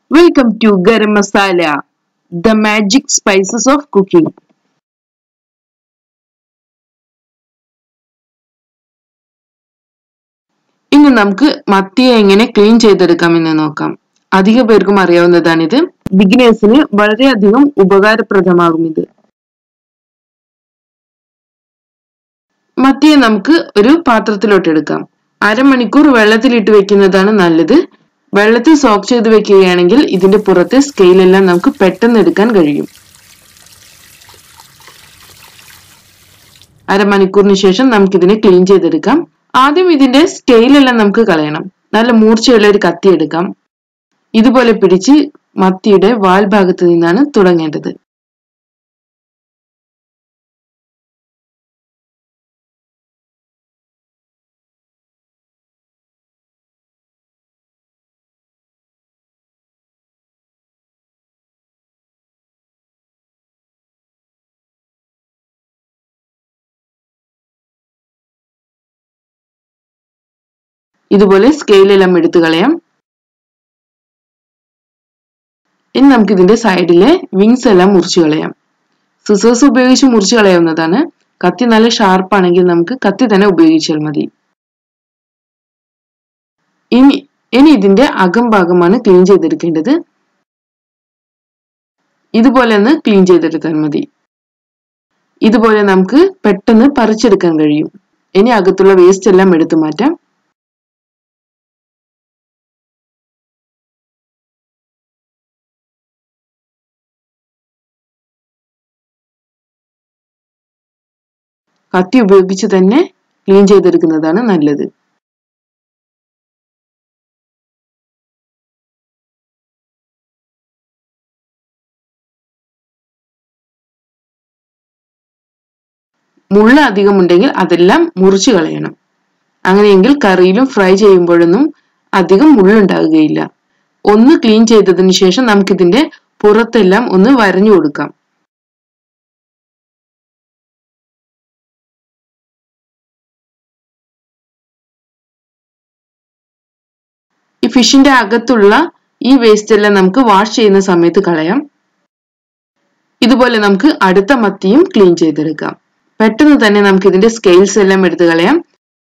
Welcome to Garam Masala, the magic spices of cooking. ഇന്ന് നമുക്ക് മത്തിയെ എങ്ങനെ ക്ലീൻ ചെയ്തെടുക്കാമെന്ന് നോക്കാം അധിക പേർക്കും അറിയാവുന്നതാണിത് ബിഗിനേഴ്സിന് വളരെയധികം ഉപകാരപ്രദമാകും ഇത് മത്തിയെ നമുക്ക് ഒരു പാത്രത്തിലോട്ട് എടുക്കാം അരമണിക്കൂർ വെള്ളത്തിലിട്ട് വെക്കുന്നതാണ് നല്ലത് വെള്ളത്തിൽ സോക്ക് ചെയ്ത് വെക്കുകയാണെങ്കിൽ ഇതിന്റെ പുറത്തെ സ്കെയിലെല്ലാം നമുക്ക് പെട്ടെന്ന് എടുക്കാൻ കഴിയും അരമണിക്കൂറിന് ശേഷം നമുക്കിതിനെ ക്ലീൻ ചെയ്തെടുക്കാം ആദ്യം ഇതിന്റെ സ്കെയിലെല്ലാം നമുക്ക് കളയണം നല്ല മൂർച്ചയുള്ള ഒരു കത്തി എടുക്കാം ഇതുപോലെ പിടിച്ച് മത്തിയുടെ വാൽ ഭാഗത്ത് നിന്നാണ് തുടങ്ങേണ്ടത് ഇതുപോലെ സ്കെയിലെല്ലാം എടുത്തു കളയാം ഇനി നമുക്ക് ഇതിന്റെ സൈഡിലെ വിങ്സ് എല്ലാം മുറിച്ചു കളയാം സിസേഴ്സ് ഉപയോഗിച്ച് മുറിച്ചു കളയാവുന്നതാണ് കത്തി നല്ല ഷാർപ്പ് ആണെങ്കിൽ നമുക്ക് കത്തി തന്നെ ഉപയോഗിച്ചാൽ മതി ഇനി ഇനി ഇതിന്റെ അകം ഭാഗമാണ് ക്ലീൻ ചെയ്തെടുക്കേണ്ടത് ഇതുപോലെ ഒന്ന് ക്ലീൻ ചെയ്തെടുത്താൽ മതി ഇതുപോലെ നമുക്ക് പെട്ടെന്ന് പറിച്ചെടുക്കാൻ കഴിയും ഇനി അകത്തുള്ള വേസ്റ്റ് എല്ലാം എടുത്തു മാറ്റാം കത്തി ഉപയോഗിച്ച് തന്നെ ക്ലീൻ ചെയ്തെടുക്കുന്നതാണ് നല്ലത് മുള്ള അധികം ഉണ്ടെങ്കിൽ അതെല്ലാം മുറിച്ചു കളയണം അങ്ങനെയെങ്കിൽ കറിയിലും ഫ്രൈ ചെയ്യുമ്പോഴൊന്നും അധികം മുള്ളുണ്ടാകുകയില്ല ഒന്ന് ക്ലീൻ ചെയ്തതിന് ശേഷം നമുക്കിതിന്റെ പുറത്തെല്ലാം ഒന്ന് വരഞ്ഞു കൊടുക്കാം ഈ ഫിഷിന്റെ അകത്തുള്ള ഈ വേസ്റ്റ് എല്ലാം നമുക്ക് വാഷ് ചെയ്യുന്ന സമയത്ത് കളയാം ഇതുപോലെ നമുക്ക് അടുത്ത മത്തിയും ക്ലീൻ ചെയ്തെടുക്കാം പെട്ടെന്ന് തന്നെ നമുക്ക് ഇതിന്റെ സ്കെയിൽസ് എല്ലാം എടുത്തു കളയാം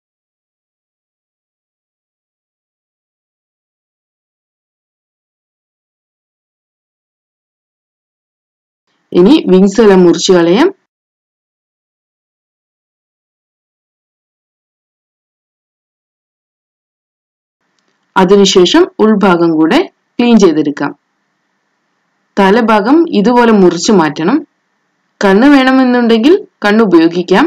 ഇനി വിങ്സ് എല്ലാം മുറിച്ചു കളയാം അതിനുശേഷം ഉൾഭാഗം കൂടെ ക്ലീൻ ചെയ്തെടുക്കാം തലഭാഗം ഇതുപോലെ മുറിച്ചു മാറ്റണം കണ്ണ് വേണമെന്നുണ്ടെങ്കിൽ കണ്ണ് ഉപയോഗിക്കാം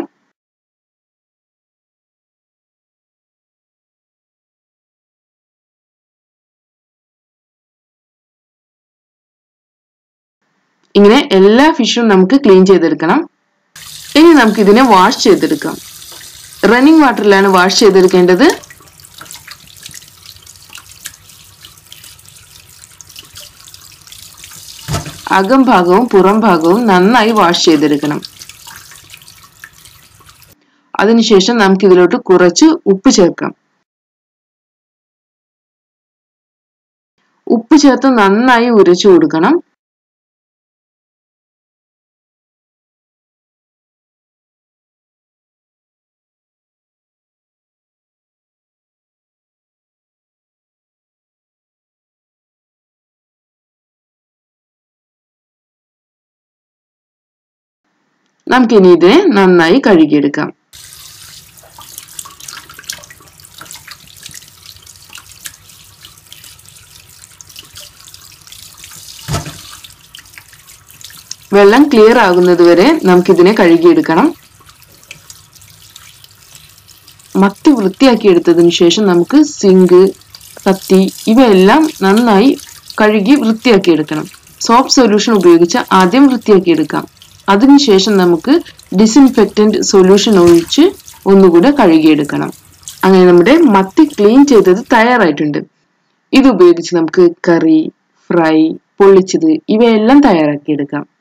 ഇങ്ങനെ എല്ലാ ഫിഷും നമുക്ക് ക്ലീൻ ചെയ്തെടുക്കണം ഇനി നമുക്ക് ഇതിനെ വാഷ് ചെയ്തെടുക്കാം റണ്ണിങ് വാട്ടറിലാണ് വാഷ് ചെയ്തെടുക്കേണ്ടത് അകം ഭാഗവും പുറം ഭാഗവും നന്നായി വാഷ് ചെയ്തെടുക്കണം അതിനുശേഷം നമുക്ക് ഇതിലോട്ട് കുറച്ച് ഉപ്പ് ചേർക്കാം ഉപ്പ് ചേർത്ത് നന്നായി ഉരച്ചു കൊടുക്കണം നമുക്കിനി ഇതിനെ നന്നായി കഴുകിയെടുക്കാം വെള്ളം ക്ലിയർ ആകുന്നത് വരെ നമുക്കിതിനെ കഴുകിയെടുക്കണം മത്തി വൃത്തിയാക്കി എടുത്തതിന് ശേഷം നമുക്ക് സിങ്ക് കത്തി ഇവയെല്ലാം നന്നായി കഴുകി വൃത്തിയാക്കി എടുക്കണം സോപ്പ് സൊല്യൂഷൻ ഉപയോഗിച്ച് ആദ്യം വൃത്തിയാക്കി എടുക്കാം അതിനുശേഷം നമുക്ക് ഡിസിൻഫെക്റ്റന്റ് സൊല്യൂഷൻ ഒഴിച്ച് ഒന്നുകൂടെ കഴുകിയെടുക്കണം അങ്ങനെ നമ്മുടെ മത്തി ക്ലീൻ ചെയ്തത് തയ്യാറായിട്ടുണ്ട് ഇത് ഉപയോഗിച്ച് നമുക്ക് കറി ഫ്രൈ പൊള്ളിച്ചത് ഇവയെല്ലാം തയ്യാറാക്കിയെടുക്കാം